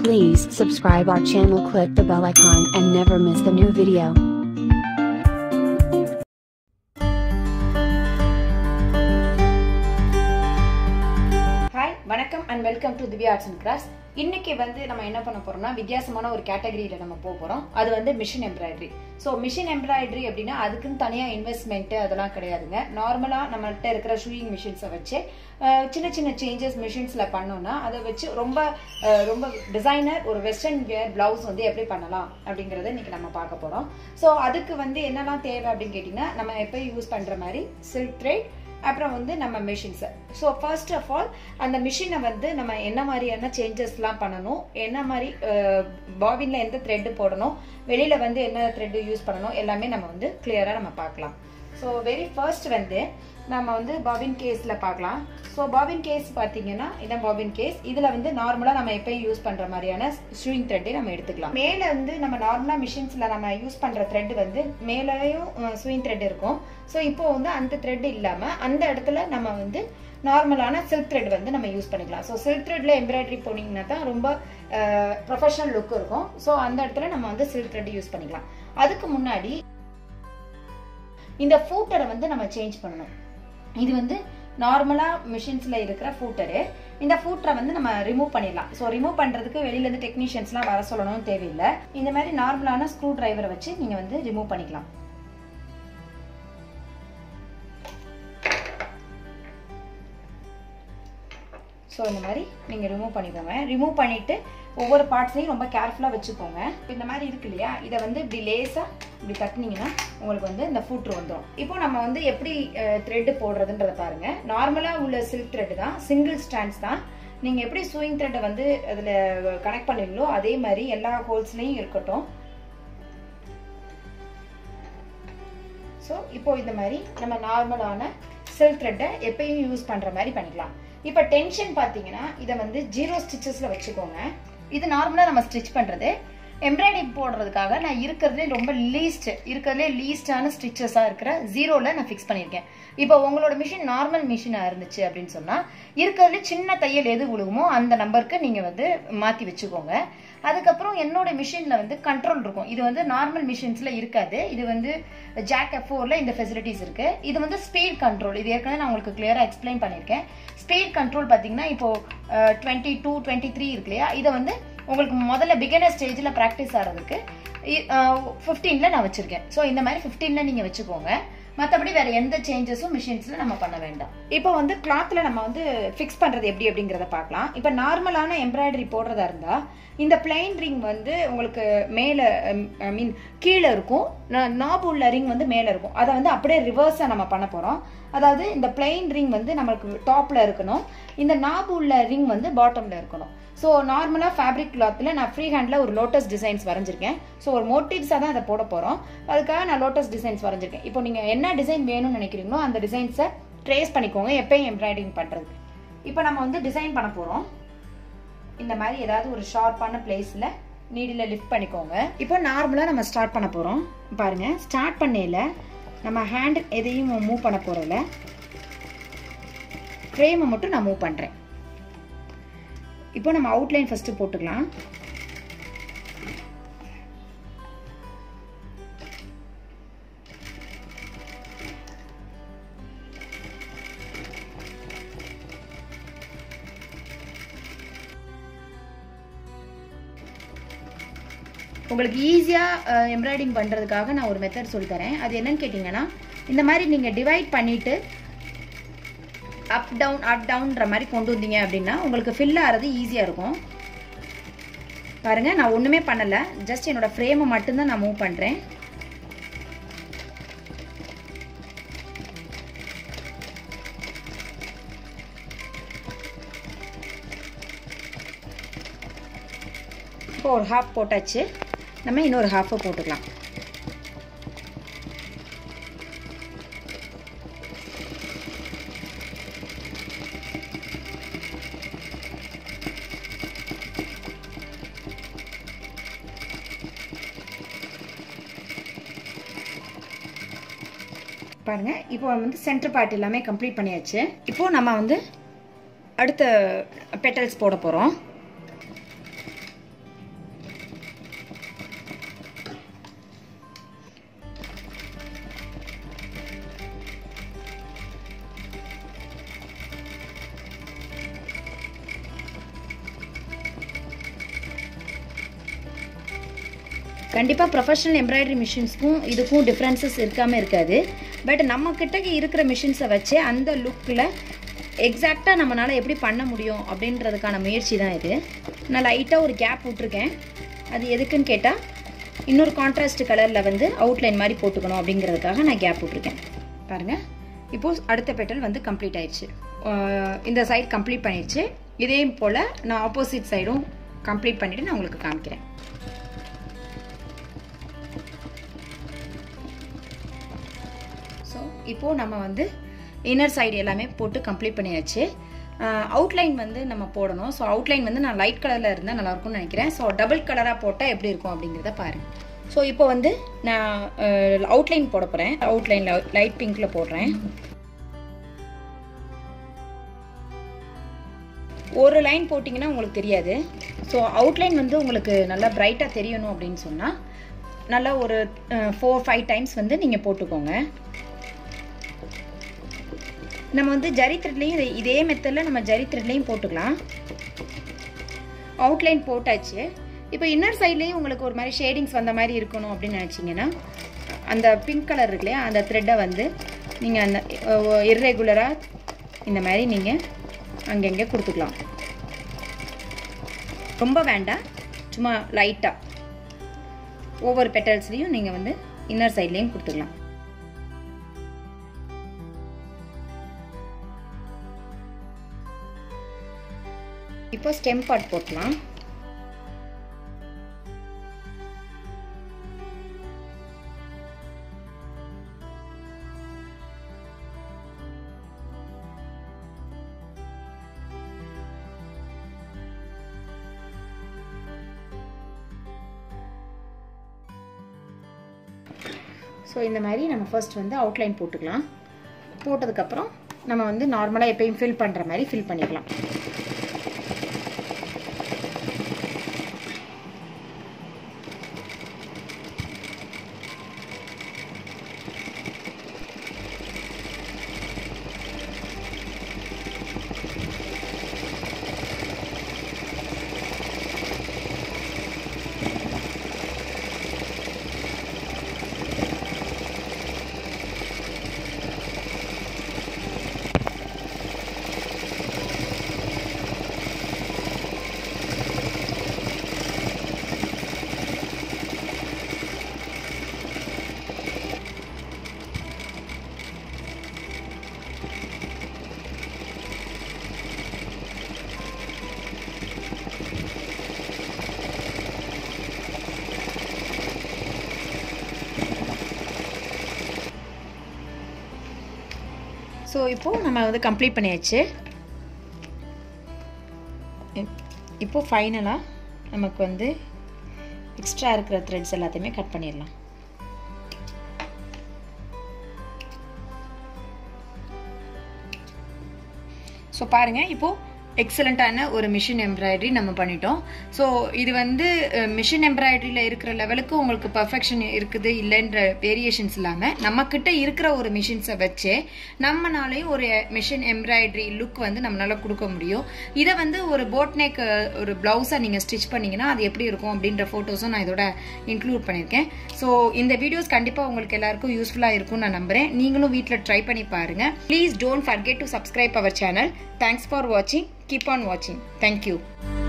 Please subscribe our channel click the bell icon and never miss the new video. Hi வணக்கம் and welcome to Divya arts and crafts இன்னைக்கு வந்து நம்ம என்ன பண்ண போறோம்னா வித்தியாசமான ஒரு கேட்டகரியில நம்ம போக போறோம் அது வந்து machine embroidery so machine embroidery அப்படின்னா அதுக்குன்னு தனியா இன்வெஸ்ட்மெண்ட் அதெல்லாம் கிடையாதுங்க நார்மலா நம்மள்ட்ட இருக்கிற ஷூயிங் மிஷின்ஸை வச்சு அஹ், சின்ன சின்ன சேஞ்சஸ் மிஷின்ஸ்ல பண்ணோம்னா அதை வச்சு ரொம்ப அஹ், ரொம்ப டிசைனர் ஒரு வெஸ்டர்ன் வியர் பிளவுஸ் வந்து எப்படி பண்ணலாம் அப்படிங்கறத இன்னைக்கு நம்ம பார்க்க போறோம் ஸோ அதுக்கு வந்து என்னெல்லாம் தேவை அப்படின்னு கேட்டிங்கன்னா நம்ம எப்போ யூஸ் பண்ற மாதிரி சில்க் த்ரெட் அப்புறம் வந்து நம்ம மிஷின்ஸை ஸோ ஃபர்ஸ்ட் ஆஃப் ஆல் அந்த மிஷினை வந்து நம்ம என்ன மாதிரியான சேஞ்சஸ்லாம் பண்ணணும் என்ன மாதிரி பாபின்ல எந்த த்ரெட்டு போடணும் வெளியில வந்து என்ன த்ரெட்டு யூஸ் பண்ணணும் எல்லாமே நம்ம வந்து கிளியராக நம்ம பார்க்கலாம் ஸோ வெரி ஃபர்ஸ்ட் வந்து நம்ம வந்து பாபின் கேஸ்ல பார்க்கலாம் ஸோ பாபின் கேஸ் பார்த்தீங்கன்னா இதான் பாபின் கேஸ் இதில் வந்து நார்மலாக நம்ம எப்பயும் யூஸ் பண்ணுற மாதிரியான ஸ்விங் த்ரெட்டை நம்ம எடுத்துக்கலாம் மேலே வந்து நம்ம நார்மலாக மிஷின்ஸில் நம்ம யூஸ் பண்ணுற த்ரெட் வந்து மேலேயும் ஸ்விங் த்ரெட் இருக்கும் ஸோ இப்போ வந்து அந்த த்ரெட் இல்லாமல் அந்த இடத்துல நம்ம வந்து நார்மலான சில்க் த்ரெட் வந்து நம்ம யூஸ் பண்ணிக்கலாம் ஸோ சில்க் த்ரெட்ல எம்ப்ராய்டரி போனீங்கன்னா தான் ரொம்ப ப்ரொஃபஷனல் லுக் இருக்கும் ஸோ அந்த இடத்துல நம்ம வந்து சில்க் த்ரெட் யூஸ் பண்ணிக்கலாம் அதுக்கு முன்னாடி இந்த ஃபூட்டரை வந்து நம்ம சேஞ்ச் பண்ணணும் இது வந்து நார்மலாக மிஷின்ஸில் இருக்கிற ஃபூட்டரு இந்த ஃபூட்டரை வந்து நம்ம ரிமூவ் பண்ணிடலாம் ஸோ ரிமூவ் பண்ணுறதுக்கு வெளியிலேருந்து டெக்னீஷியன்ஸ்லாம் வர சொல்லணும்னு தேவையில்லை இந்த மாதிரி நார்மலான ஸ்க்ரூ டிரைவரை வச்சு நீங்கள் வந்து ரிமூவ் பண்ணிக்கலாம் ஸோ இந்த மாதிரி நீங்கள் ரிமூவ் பண்ணிக்கோங்க ரிமூவ் பண்ணிவிட்டு ஒவ்வொரு பார்ட்ஸையும் ரொம்ப கேர்ஃபுல்லாக வச்சுக்கோங்க இப்போ இந்த மாதிரி இருக்கு இல்லையா இதை வந்து இப்படி லேசாக இப்படி தட்டினீங்கன்னா உங்களுக்கு வந்து இந்த ஃபூட்ரு வந்துடும் இப்போ நம்ம வந்து எப்படி த்ரெட்டு போடுறதுன்றத பாருங்க நார்மலாக உள்ள சில்க் த்ரெட் தான் சிங்கிள் ஸ்டாண்ட்ஸ் தான் நீங்கள் எப்படி சூயிங் த்ரெட்டை வந்து அதில் கனெக்ட் பண்ணுவீங்களோ அதே மாதிரி எல்லா ஹோல்ஸ்லேயும் இருக்கட்டும் ஸோ இப்போ இந்த மாதிரி நம்ம நார்மலான சில்க் த்ரெட்டை எப்பயும் யூஸ் பண்ணுற மாதிரி பண்ணிக்கலாம் இப்போ டென்ஷன் பார்த்தீங்கன்னா இதை வந்து ஜீரோ ஸ்டிச்சஸில் வச்சுக்கோங்க இது நார்மலாக நம்ம ஸ்டிச் பண்ணுறது எம்ப்ராய்டரி போடுறதுக்காக நான் இருக்கிறதுலே ரொம்ப லீஸ்ட் இருக்கிறதுலே லீஸ்டான ஸ்டிச்சஸாக இருக்கிற ஜீரோவில் நான் ஃபிக்ஸ் பண்ணியிருக்கேன் இப்போ உங்களோட மிஷின் நார்மல் மிஷினாக இருந்துச்சு அப்படின்னு சொன்னால் இருக்கிறதுல சின்ன தையல் எது விழுகுமோ அந்த நம்பருக்கு நீங்கள் வந்து மாற்றி வச்சுக்கோங்க அதுக்கப்புறம் என்னோட மிஷினில் வந்து கண்ட்ரோல் இருக்கும் இது வந்து நார்மல் மிஷின்ஸில் இருக்காது இது வந்து ஜாக் எஃப் ஃபோரில் இந்த ஃபெசிலிட்டிஸ் இருக்கு இது வந்து ஸ்பீட் கண்ட்ரோல் இது ஏற்கனவே நான் உங்களுக்கு கிளியராக எக்ஸ்பிளைன் பண்ணியிருக்கேன் ஸ்பீட் கண்ட்ரோல் பார்த்தீங்கன்னா இப்போ டுவெண்ட்டி டூ டுவெண்ட்டி த்ரீ இருக்கு இல்லையா இதை வந்து உங்களுக்கு முதல்ல பிகினர் ஸ்டேஜில் ப்ராக்டிஸ் ஆகிறதுக்கு ஃபிஃப்டீனில் நான் வச்சுருக்கேன் ஸோ இந்த மாதிரி ஃபிஃப்டீனில் நீங்கள் வச்சுக்கோங்க மற்றபடி வேற எந்த சேஞ்சஸும் மிஷின்ஸ்ல நம்ம பண்ண வேண்டாம் இப்போ வந்து கிளாத்ல நம்ம வந்து ஃபிக்ஸ் பண்றது எப்படி அப்படிங்கறத பார்க்கலாம் இப்போ நார்மலான எம்ப்ராய்டரி போடுறதா இருந்தா இந்த பிளைன் ரிங் வந்து உங்களுக்கு மேல ஐ மீன் கீழே இருக்கும் நாப் உள்ள ரிங் வந்து மேல இருக்கும் அதை வந்து அப்படியே ரிவர்ஸா நம்ம பண்ண போறோம் அதாவது இந்த பிளைன் ரிங் வந்து நம்மளுக்கு டாப்ல இருக்கணும் இந்த நாப் உள்ள ரிங் வந்து பாட்டம்ல இருக்கணும் ஸோ நார்மலாக ஃபேப்ரிக் கிளாத்தில் நான் ஃப்ரீ ஹேண்டில் ஒரு லோட்டஸ் டிசைன்ஸ் வரைஞ்சிருக்கேன் ஸோ ஒரு மோட்டிவ்ஸாக தான் அதை போட போகிறோம் அதுக்காக நான் லோட்டஸ் டிசைன்ஸ் வரைஞ்சிருக்கேன் இப்போ நீங்கள் என்ன டிசைன் வேணும்னு நினைக்கிறீங்களோ அந்த டிசைன்ஸை ட்ரேஸ் பண்ணிக்கோங்க எப்பயும் எம்ப்ராய்டிங் பண்ணுறது இப்போ நம்ம வந்து டிசைன் பண்ண போகிறோம் இந்த மாதிரி ஏதாவது ஒரு ஷார்ப்பான பிளேஸில் நீடில் லிஃப்ட் பண்ணிக்கோங்க இப்போ நார்மலாக நம்ம ஸ்டார்ட் பண்ண போகிறோம் பாருங்கள் ஸ்டார்ட் பண்ணையில் நம்ம ஹேண்ட் எதையும் மூவ் பண்ண போகிறதில்ல ஃப்ரேமை மட்டும் நான் மூவ் பண்ணுறேன் இப்போ நம்ம அவுட்லைன் ஃபர்ஸ்ட் போட்டுக்கலாம் உங்களுக்கு ஈஸியாக எம்ப்ராய்டிங் பண்ணுறதுக்காக நான் ஒரு மெத்தட் சொல்லித்தரேன் அது என்னன்னு கேட்டிங்கன்னா இந்த மாதிரி நீங்கள் டிவைட் பண்ணிவிட்டு அப் டவுன் அப் டவுன்ற மாதிரி கொண்டு வந்தீங்க அப்படின்னா உங்களுக்கு ஃபில் ஆகிறது ஈஸியாக இருக்கும் பாருங்கள் நான் ஒன்றுமே பண்ணலை ஜஸ்ட் என்னோடய ஃப்ரேமை மட்டும்தான் நான் மூவ் பண்ணுறேன் இப்போ ஒரு ஹாஃப் போட்டாச்சு நம்ம இன்னொரு ஹாஃபை போட்டுக்கலாம் பாருங்க இப்போ வந்து சென்டர் பார்ட் எல்லாமே கம்ப்ளீட் பண்ணியாச்சு இப்போ நம்ம வந்து அடுத்த பெட்டல்ஸ் போட போகிறோம் கண்டிப்பாக ப்ரொஃபஷனல் எம்ப்ராய்டரி மிஷின்ஸ்க்கும் இதுக்கும் டிஃப்ரென்சஸ் இருக்காமல் இருக்காது பட் நம்ம கிட்ட இருக்கிற மிஷின்ஸை வச்சு அந்த லுக்கில் எக்ஸாக்டாக நம்மளால் எப்படி பண்ண முடியும் அப்படின்றதுக்கான முயற்சி தான் இது நான் லைட்டாக ஒரு கேப் விட்ருக்கேன் அது எதுக்குன்னு கேட்டால் இன்னொரு கான்ட்ராஸ்ட் கலரில் வந்து அவுட்லைன் மாதிரி போட்டுக்கணும் அப்படிங்கிறதுக்காக நான் கேப் விட்ருக்கேன் பாருங்கள் இப்போது அடுத்த பெட்டல் வந்து கம்ப்ளீட் ஆயிடுச்சு அஹ் இந்த சைடு கம்ப்ளீட் பண்ணிடுச்சு இதே போல் நான் ஆப்போசிட் சைடும் கம்ப்ளீட் பண்ணிவிட்டு நான் உங்களுக்கு காமிக்கிறேன் ஸோ இப்போது நம்ம வந்து இன்னர் சைடு எல்லாமே போட்டு கம்ப்ளீட் பண்ணியாச்சு அவுட்லைன் வந்து நம்ம போடணும் ஸோ அவுட்லைன் வந்து நான் லைட் கலரில் இருந்தால் நல்லாயிருக்கும்னு நினைக்கிறேன் ஸோ டபுள் கலராக போட்டால் எப்படி இருக்கும் அப்படிங்கிறத பாருங்கள் ஸோ இப்போ வந்து நான் அவுட்லைன் போட போகிறேன் அவுட்லைனில் லைட் பிங்க்கில் போடுறேன் ஒரு லைன் போட்டிங்கன்னா உங்களுக்கு தெரியாது ஸோ அவுட்லைன் வந்து உங்களுக்கு நல்லா பிரைட்டாக தெரியணும் அப்படின்னு சொன்னால் நல்லா ஒரு ஃபோர் ஃபைவ் டைம்ஸ் வந்து நீங்கள் போட்டுக்கோங்க நம்ம வந்து ஜரி த்ரெட்லேயும் இதே மெத்தடில் நம்ம ஜரி த்ரெட்லேயும் போட்டுக்கலாம் அவுட்லைன் போட்டாச்சு இப்போ இன்னர் சைட்லேயும் உங்களுக்கு ஒரு மாதிரி ஷேடிங்ஸ் வந்த மாதிரி இருக்கணும் அப்படின்னு நினச்சிங்கன்னா அந்த பிங்க் கலர் இருக்கு இல்லையா அந்த த்ரெட்டை வந்து நீங்கள் அந்த இர்ரெகுலராக இந்த மாதிரி நீங்கள் அங்கங்கே கொடுத்துக்கலாம் ரொம்ப வேண்டாம் சும்மா லைட்டாக ஒவ்வொரு பெட்டல்ஸ்லேயும் நீங்கள் வந்து இன்னர் சைட்லேயும் கொடுத்துக்கலாம் இப்போ ஸ்டெம் பார்ட் போட்டலாம் ஸோ இந்த மாதிரி நம்ம ஃபர்ஸ்ட் வந்து அவுட்லைன் போட்டுக்கலாம் போட்டதுக்கப்புறம் நம்ம வந்து நார்மலாக எப்பயும் ஃபில் பண்ணுற மாதிரி ஃபில் பண்ணிக்கலாம் ஸோ இப்போது நம்ம வந்து கம்ப்ளீட் பண்ணியாச்சு இப்போ ஃபைனலாக நமக்கு வந்து எக்ஸ்ட்ரா இருக்கிற த்ரெட்ஸ் எல்லாத்தையுமே கட் பண்ணிடலாம் ஸோ பாருங்கள் இப்போது எக்ஸலண்ட்டான ஒரு மிஷின் எம்ப்ராய்டரி நம்ம பண்ணிட்டோம் ஸோ இது வந்து மிஷின் எம்ப்ராய்டரியில் இருக்கிற லெவலுக்கு உங்களுக்கு பர்ஃபெக்ஷன் இருக்குது இல்லைன்ற வேரியேஷன்ஸ் இல்லாமல் நம்மக்கிட்ட இருக்கிற ஒரு மிஷின்ஸை வச்சு நம்மனாலையும் ஒரு மிஷின் எம்ப்ராய்டரி லுக் வந்து நம்மளால கொடுக்க முடியும் இதை வந்து ஒரு போட் நெக் ஒரு ப்ளவுஸாக நீங்கள் ஸ்டிச் பண்ணிங்கன்னா அது எப்படி இருக்கும் அப்படின்ற ஃபோட்டோஸும் நான் இதோட இன்க்ளூட் பண்ணியிருக்கேன் ஸோ இந்த வீடியோஸ் கண்டிப்பாக உங்களுக்கு எல்லாருக்கும் யூஸ்ஃபுல்லாக இருக்கும்னு நான் நம்புகிறேன் நீங்களும் வீட்டில் ட்ரை பண்ணி பாருங்கள் please don't forget to subscribe our channel thanks for வாட்சிங் keep on watching thank you